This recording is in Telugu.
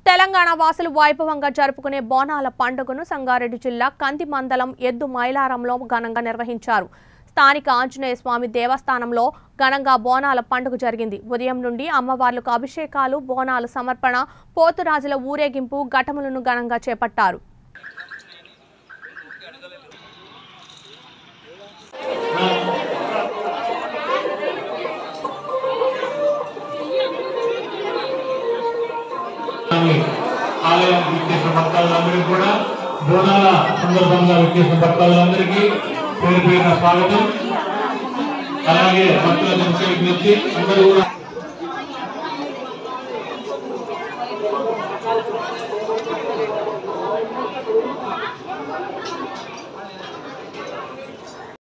తెలంగాణ వాసులు వైభవంగా జరుపుకునే బోనాల పండుగను సంగారెడ్డి జిల్లా కంది మండలం ఎద్దు మైలారంలో ఘనంగా నిర్వహించారు స్థానిక ఆంజనేయ స్వామి దేవస్థానంలో ఘనంగా బోనాల పండుగ జరిగింది ఉదయం నుండి అమ్మవార్లకు అభిషేకాలు బోనాల సమర్పణ పోతురాజుల ఊరేగింపు ఘటములను ఘనంగా చేపట్టారు స్వామి ఆలయం విచ్చేసిన భక్తులందరికీ కూడా బోనాల సందర్భంగా విచ్చేసిన భక్తులందరికీ పేరు పేరున స్వాగతం అలాగే భక్తుల విజ్ఞప్తి అందరూ కూడా